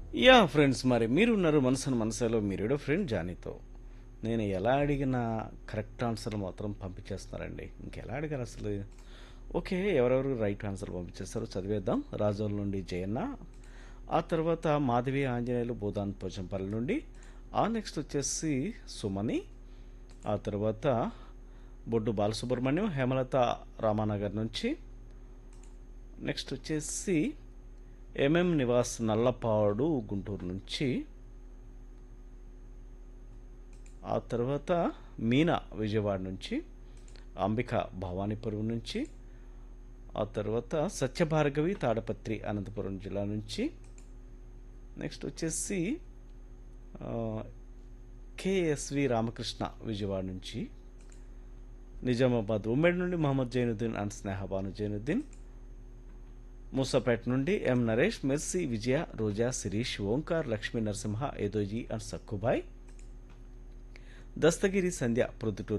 yeah friends మరి మీరున్నారు మనసును మనసులో మీరేడో ఫ్రెండ్ జానీతో నేను ఎలా అడిగినా కరెక్ట్ ఆన్సర్ మాత్రం పంపించేస్తున్నారండి ఇంకెలా అడిగారు అసలు ఓకే ఎవరెవరు రైట్ ఆన్సర్ పంపించేస్తారో చదివేద్దాం రాజోల నుండి జయన్న ఆ తర్వాత మాధవి ఆంజనేయులు బోధాన్ పోచంపల్లి నుండి ఆ నెక్స్ట్ వచ్చేసి సుమని ఆ తర్వాత బొడ్డు బాలసుబ్రహ్మణ్యం హేమలత రామానగర్ నుంచి నెక్స్ట్ వచ్చేసి ఎంఎం నివాస్ నల్లపాడు గుంటూరు నుంచి ఆ తర్వాత మీనా విజయవాడ నుంచి అంబిక భవానీపురం నుంచి ఆ తర్వాత సత్యభార్గవి తాడపత్రి అనంతపురం జిల్లా నుంచి నెక్స్ట్ వచ్చేసి ఆ, కేఎస్వి రామకృష్ణ విజయవాడ నుంచి నిజామాబాద్ ఉమ్మడి నుండి మహమ్మద్ జైనుద్దీన్ అండ్ స్నేహబాను జైనుద్దీన్ మూసాపేట నుండి M Naresh Mercy Vijaya Roja Sirish Omkar Lakshmi Narasimha Edoji and Sakkubai Dastagiri Sandhya Proddatur